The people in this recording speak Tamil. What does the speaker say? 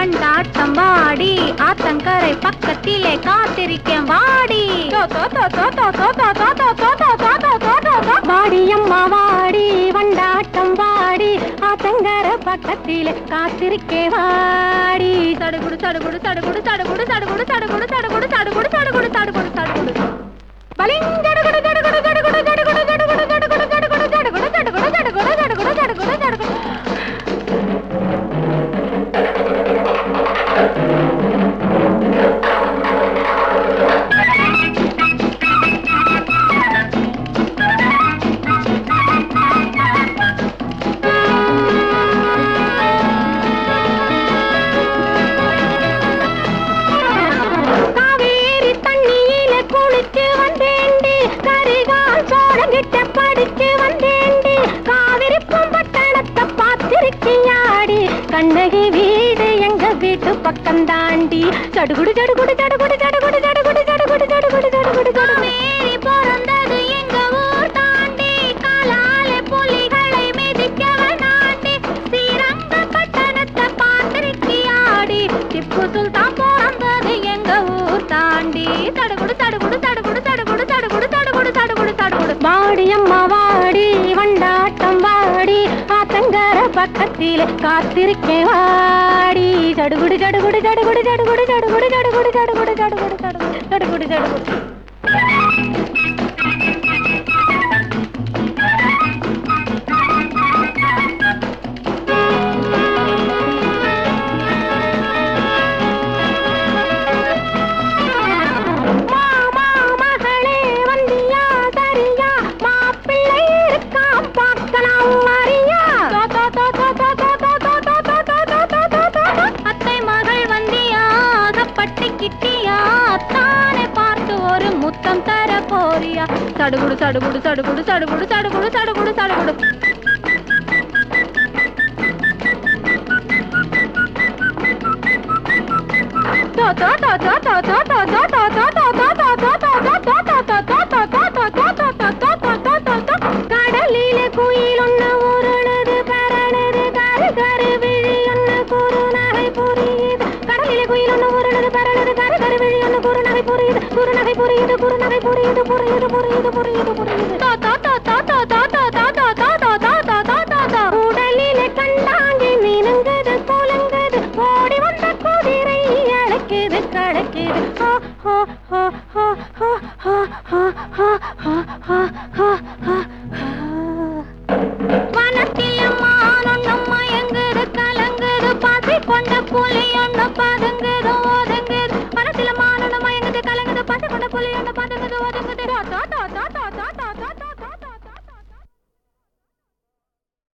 வண்டாட்டம் வாடி ஆத்தங்கரை பக்கத்திலே காத்திருக்கேன் வாடி வாடி அம்மா வாடி வண்டாட்டம் வாடி ஆத்தங்கர பக்கத்திலே காத்திருக்கே வாடி தடுகுடு தடுகுடு தடுகுடு தடுகுடு தடுகுடு தடுகுடு தடுகுடு தடுகுடு தடுகுடு தடுகுடு தடுகுடு பலிங்கடுகுடு தடுகுடு தடுகுடு தடுகுடு தடுகுடு தடுகுடு தடுகுடு தடுகுடு தடுகுடு தடுகுடு தடுகுடு தடுகுடு தடுகுடு காவேரி தண்ணியில குளிச்சு வந்தேண்டி கரிகால் சோழங்கிட்ட படிச்சு வந்தேண்டி காவிரி பூம்பட்டணத்தை பார்த்திருக்கியாடி கண்ணகி வீடு எங்க வீட்டு பக்கம் தாண்டி சடுகுடு சடுகுடு சடுகுடு சடுகுடு சடுகுடு சடுகுடு சடுகுடு சடுகுடு காவேரி பிறந்தது எங்க ஊர் தாண்டி காலாலே புலிகளை மிதிக்கவன் ஆண்டி ஸ்ரீரங்கப்பட்டணத்தை பார்த்திருக்கியாடி திப்பு சுல்தான் பிறந்தது எங்க ஊர் தாண்டி தடுகுடு தடுகுடு தடுகுடு தடுகுடு தடுகுடு தடுகுடு தடுகுடு தடுகுடு வாடி அம்மா வாடி வண்டாட்டம் வாடி ஆத்தங்கர பக்கத்திலே காத்திருக்கேன் வாடி தடுகுடு தடுகுடு தடுகுடு தடுகுடு தடுகுடு தடுகுடு தடுகுடு தடுகுடு தடுகுடு தடுகுடு தடுகுடு மாமா மகளே வந்தியா சரியா மாப்பிள்ளை இருக்காம் பார்க்கலாம் மரியா அத்தை மகள் வந்தியா அகப்பட்டு கிட்டியா தானே பார்த்து ஒரு முத்தம் தர போறியா சடுகுடு சடுகுடு சடுகுடு சடுகுடு சடுகுடு சடுகுடு சடுகுடு கடலிலே குயில் ஒண்ணு உருளுது பரளுது கரு கரு விழி ஒண்ணு குறுநகை புரியுது கடலிலே குயில் ஒண்ணு உருளுது பரளுது கரு கரு விழி ஒண்ணு குறுநகை புரியுது குறுநகை புரியுது குறுநகை புரியுது புரியுது புரியுது புரியுது புரியுது